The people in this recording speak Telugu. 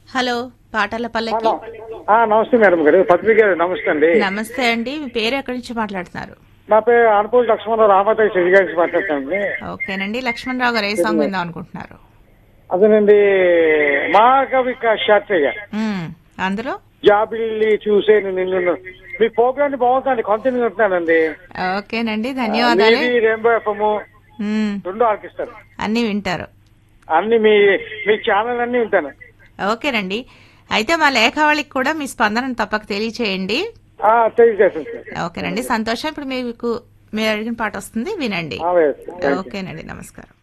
హలో పాటల పల్లకి ఆ, నమస్తే మేడం గారు పత్రిక గారు నమస్తే అండి నమస్తే అండి మీ పేరు ఎక్కడి నుంచి మాట్లాడుతున్నారు నా పేరు అనుకూల లక్ష్మణరావు రామాదేవి శశి గారి మాట్లాడతానండి ఓకేనండి లక్ష్మణరావు గారు ఏ సాంగ్ విందాం అనుకుంటున్నారు అదేనండి మహాకవి శాస్త్రయ్య మ్మ్. అందులో జాబిల్లి చూసేను నిన్ను మీ ప్రోగ్రామ్ బాగుందండి కంటిన్యూ ఉంటున్నానండి ఓకేనండి ధన్యవాదాలు మీది రెయిన్బో ఎఫ్ఎం మ్మ్. రెండు ఆర్కిస్తారు అన్నీ వింటారు అన్ని మీ మీ ఛానల్ అన్ని ఉంటాను ఓకేనండి అయితే మా లేఖావళికి కూడా మీ స్పందనను తప్పక తెలియచేయండి తెలియజేస్తాను సార్ ఓకేనండి సంతోషం ఇప్పుడు మీకు మీరు అడిగిన పాట వస్తుంది వినండి ఆ, వేస్తాను. Thank you. ఓకేనండి నమస్కారం